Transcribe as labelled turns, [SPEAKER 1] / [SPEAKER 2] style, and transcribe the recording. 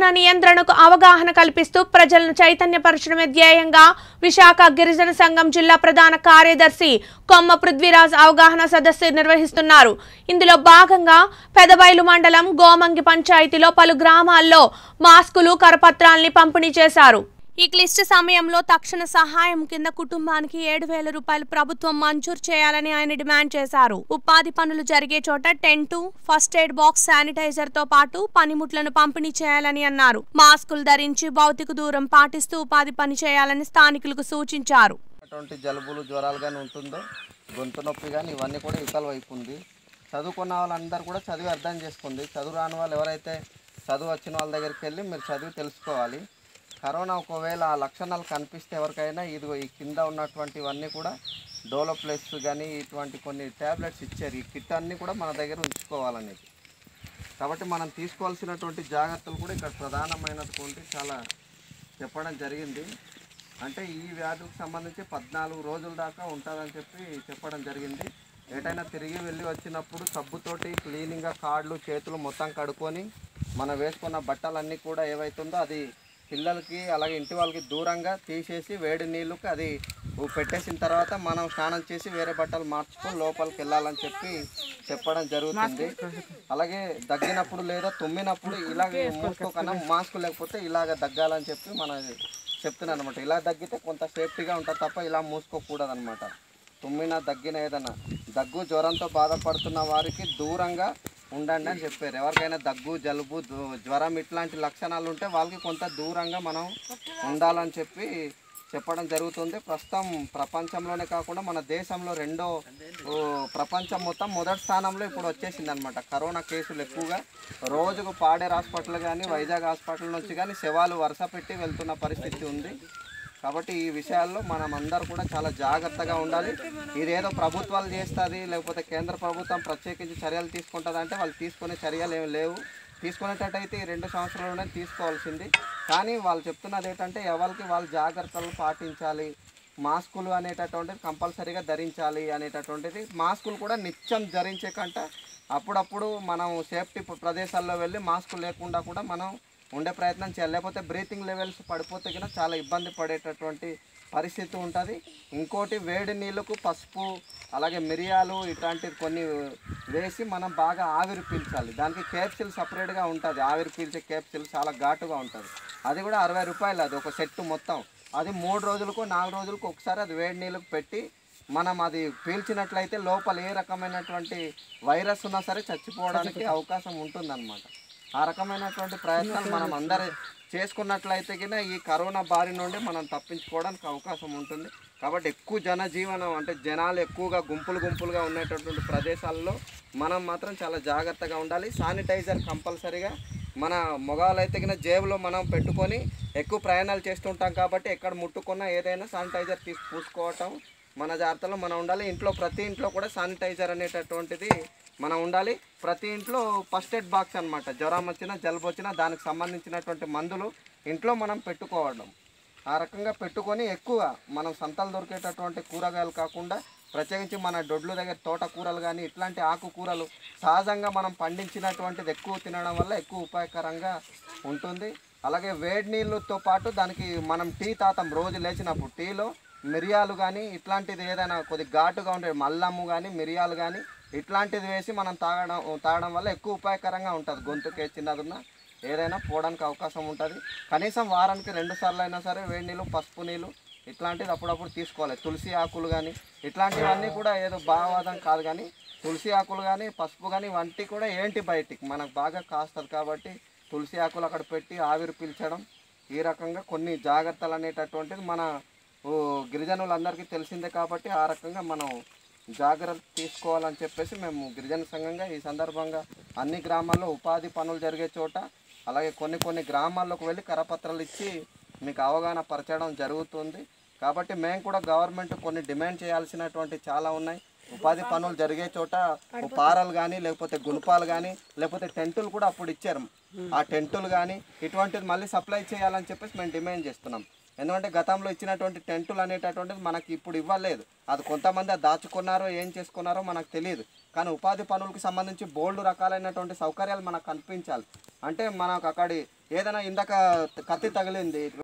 [SPEAKER 1] corona నియంత్రణకు అవగాహన కల్పిస్తూ ప్రజలను చైతన్యపరచడమే ధ్యేయంగా విశాఖ గిరిజన సంఘం జిల్లా ప్రధాన కార్యదర్శి కొమ్మ పృథ్వీరాజ్ అవగాహన సదస్సు నిర్వహిస్తున్నారు ఇందులో భాగంగా పెదబైలు మండలం గోమంగి పంచాయతీలో పలు గ్రామాల్లో మాస్కులు కరపత్రాల్ని పంపిణీ చేశారు ఈ క్లిష్ట సమయంలో తక్షణ సహాయం కింద కుటుంబానికి ఏడు వేల రూపాయలు ప్రభుత్వం మంజూరు చేయాలని ఆయన డిమాండ్ చేశారు ఉపాధి పనులు జరిగే చోట tent first aid box sanitiser తో పాటు పనిముట్లను పంపిణీ చేయాలని అన్నారు మాస్కులు ధరించి భౌతిక దూరం పాటిస్తూ ఉపాధి పని చేయాలని స్థానికులకు సూచించారు
[SPEAKER 2] అటువంటి జలుబులు జ్వరాలు కానీ ఉంటుందో గొంతు నొప్పి కానీ ఇవన్నీ కూడా ఇవతల వైపు ఉంది చదువుకున్న వాళ్ళందరూ కూడా చదివి అర్థం చేసుకుంది చదువు రాని వాళ్ళు ఎవరైతే చదువు వచ్చిన వాళ్ళ దగ్గరికి వెళ్ళి మీరు చదివి తెలుసుకోవాలి కరోనా ఒకవేళ ఆ లక్షణాలు కనిపిస్తే ఎవరికైనా ఇదిగో ఈ కింద ఉన్నటువంటి ఇవన్నీ కూడా డోలో ప్లస్ కానీ ఇటువంటి కొన్ని ట్యాబ్లెట్స్ ఇచ్చారు ఈ కిట్ అన్నీ కూడా మన దగ్గర ఉంచుకోవాలనేది కాబట్టి మనం తీసుకోవాల్సినటువంటి జాగ్రత్తలు కూడా ఇక్కడ ప్రధానమైనటువంటి చాలా చెప్పడం జరిగింది అంటే ఈ వ్యాధికి సంబంధించి పద్నాలుగు రోజుల దాకా ఉంటుందని చెప్పి చెప్పడం జరిగింది ఎటైనా తిరిగి వెళ్ళి వచ్చినప్పుడు సబ్బుతోటి క్లీనింగ్గా కాళ్ళు చేతులు మొత్తం కడుక్కొని మనం వేసుకున్న బట్టలన్నీ కూడా ఏవైతుందో అది పిల్లలకి అలాగే ఇంటి వాళ్ళకి దూరంగా తీసేసి వేడి నీళ్ళకి అది పెట్టేసిన తర్వాత మనం స్నానం చేసి వేరే బట్టలు మార్చుకొని లోపలికి వెళ్ళాలని చెప్పి చెప్పడం జరుగుతుంది అలాగే దగ్గినప్పుడు లేదా తుమ్మినప్పుడు ఇలాగ మూసుకోకన్నా మాస్క్ లేకపోతే ఇలాగ దగ్గాలని చెప్పి మన చెప్తున్నాను అనమాట ఇలా దగ్గితే కొంత సేఫ్టీగా ఉంటుంది తప్ప ఇలా మూసుకోకూడదు అనమాట తుమ్మిన దగ్గిన ఏదైనా దగ్గు జ్వరంతో బాధపడుతున్న వారికి దూరంగా ఉండండి అని చెప్పారు ఎవరికైనా దగ్గు జలుబు దు- జ్వరం ఇట్లాంటి లక్షణాలు ఉంటే వాళ్ళకి కొంత దూరంగా మనం ఉండాలని చెప్పి చెప్పడం జరుగుతుంది ప్రస్తుతం ప్రపంచంలోనే కాకుండా మన దేశంలో రెండో ఓ, ప్రపంచం మొత్తం మొదటి స్థానంలో ఇప్పుడు వచ్చేసింది అనమాట కరోనా కేసులు ఎక్కువగా రోజుకు పాడేరు హాస్పిటల్ కానీ వైజాగ్ హాస్పిటల్ నుంచి కానీ శవాలు వరుస పెట్టి వెళ్తున్న పరిస్థితి ఉంది కాబట్టి ఈ విషయాల్లో మనం అందరూ కూడా చాలా జాగ్రత్తగా ఉండాలి ఇదేదో ప్రభుత్వాలు చేస్తుంది లేకపోతే కేంద్ర ప్రభుత్వం ప్రత్యేకించి చర్యలు తీసుకుంటుంది అంటే వాళ్ళు తీసుకునే చర్యలు ఏమి లేవు తీసుకునేటట్టయితే ఈ రెండు సంవత్సరాల్లోనే తీసుకోవాల్సింది కానీ వాళ్ళు చెప్తున్నది ఏంటంటే ఎవరికి వాళ్ళు జాగ్రత్తలు పాటించాలి మాస్కులు అనేటటువంటిది కంపల్సరీగా ధరించాలి అనేటటువంటిది మాస్కులు కూడా నిత్యం ధరించే కంట అప్పుడప్పుడు మనం సేఫ్టీ ప్రదేశాల్లో వెళ్ళి మాస్క్ లేకుండా కూడా మనం ఉండే ప్రయత్నం చేయాలి లేకపోతే బ్రీతింగ్ లెవెల్స్ పడిపోతే కన్నా చాలా ఇబ్బంది పడేటటువంటి పరిస్థితి ఉంటుంది ఇంకోటి వేడి నీళ్ళకు పసుపు అలాగే మిరియాలు ఇట్లాంటివి కొన్ని వేసి మనం బాగా ఆవిరి పీల్చాలి దానికి కేప్సిల్ సపరేట్గా ఉంటుంది ఆవిరి పీల్చే కేప్సిల్ చాలా ఘాటుగా ఉంటుంది అది కూడా అరవై రూపాయలు అది ఒక సెట్ మొత్తం అది మూడు రోజులకు నాలుగు రోజులకు ఒకసారి అది వేడి నీళ్ళకు పెట్టి మనం అది పీల్చినట్లయితే లోపల ఏ రకమైనటువంటి వైరస్ ఉన్నా సరే చచ్చిపోవడానికి అవకాశం ఉంటుందన్నమాట ఆ రకమైనటువంటి ప్రయత్నాలు మనం అందరూ చేసుకున్నట్లయితే కింద ఈ కరోనా బారి నుండి మనం తప్పించుకోవడానికి అవకాశం ఉంటుంది కాబట్టి ఎక్కువ జనజీవనం అంటే జనాలు ఎక్కువగా గుంపులు గుంపులుగా ఉండేటటువంటి ప్రదేశాల్లో మనం మాత్రం చాలా జాగ్రత్తగా ఉండాలి శానిటైజర్ కంపల్సరీగా మన మొగాలైతే కింద జేబులో మనం పెట్టుకొని ఎక్కువ ప్రయాణాలు చేస్తుంటాం కాబట్టి ఎక్కడ ముట్టుకున్నా ఏదైనా శానిటైజర్ తీసి పూసుకోవటం మన జాగ్రత్తలో మనం ఉండాలి ఇంట్లో ప్రతి ఇంట్లో కూడా శానిటైజర్ అనేటటువంటిది మనం ఉండాలి ప్రతి ఇంట్లో ఫస్ట్ ఎయిడ్ బాక్స్ అన్నమాట జ్వరం వచ్చినా జలుబు వచ్చినా దానికి సంబంధించినటువంటి మందులు ఇంట్లో మనం పెట్టుకోవడం ఆ రకంగా పెట్టుకొని ఎక్కువ మనం సంతలు దొరికేటటువంటి కూరగాయలు కాకుండా ప్రత్యేకించి మన దొడ్లు దగ్గర తోటకూరలు కానీ ఇట్లాంటి ఆకుకూరలు సహజంగా మనం పండించినటువంటిది ఎక్కువ తినడం వల్ల ఎక్కువ ఉపయోగకరంగా ఉంటుంది అలాగే వేడి నీళ్ళతో పాటు దానికి మనం టీ తాతాం రోజు లేచినప్పుడు టీలో మిరియాలు కానీ ఇట్లాంటిది ఏదైనా కొద్ది ఘాటుగా ఉండే మల్లము కానీ మిరియాలు కానీ ఇట్లాంటిది వేసి మనం తాగడం తాగడం వల్ల ఎక్కువ ఉపయోగకరంగా ఉంటుంది గొంతుకే చిన్నదున్నా ఏదైనా పోవడానికి అవకాశం ఉంటుంది కనీసం వారానికి రెండు సార్లు అయినా సరే వేడి నీళ్ళు పసుపు నీళ్ళు ఇట్లాంటిది అప్పుడప్పుడు తీసుకోవాలి తులసి ఆకులు కానీ ఇట్లాంటివన్నీ కూడా ఏదో భావవాదం కాదు కానీ తులసి ఆకులు కానీ పసుపు కానీ వంటి కూడా ఏంటి బయటికి మనకు బాగా కాస్తుంది కాబట్టి తులసి ఆకులు అక్కడ పెట్టి ఆవిరి పీల్చడం ఈ రకంగా కొన్ని జాగ్రత్తలు అనేటటువంటిది మన ఓ, గిరిజనులందరికీ తెలిసిందే కాబట్టి ఆ రకంగా మనం జాగ్రత్త తీసుకోవాలని చెప్పేసి మేము గిరిజన సంఘంగా ఈ సందర్భంగా అన్ని గ్రామాల్లో ఉపాధి పనులు జరిగే చోట అలాగే కొన్ని కొన్ని గ్రామాల్లోకి వెళ్ళి కరపత్రాలు ఇచ్చి మీకు అవగాహన పరచడం జరుగుతుంది కాబట్టి మేము కూడా గవర్నమెంట్ కొన్ని డిమాండ్ చేయాల్సినటువంటి చాలా ఉన్నాయి ఉపాధి పనులు జరిగే చోట ఓ పారలు కానీ లేకపోతే గుణపాలు కానీ లేకపోతే టెంటులు కూడా అప్పుడు ఇచ్చారు ఆ టెంటులు కానీ ఇటువంటిది మళ్ళీ సప్లై చేయాలని చెప్పేసి మేము డిమాండ్ చేస్తున్నాం ఎందుకంటే గతంలో ఇచ్చినటువంటి టెంటులు అనేటటువంటిది మనకి ఇప్పుడు ఇవ్వలేదు అది కొంతమంది అది దాచుకున్నారో ఏం చేసుకున్నారో మనకు తెలియదు కానీ ఉపాధి పనులకు సంబంధించి బోల్డ్ రకాలైనటువంటి సౌకర్యాలు మనకు కల్పించాలి అంటే మనకు అక్కడి ఏదైనా ఇందాక కత్తి తగిలింది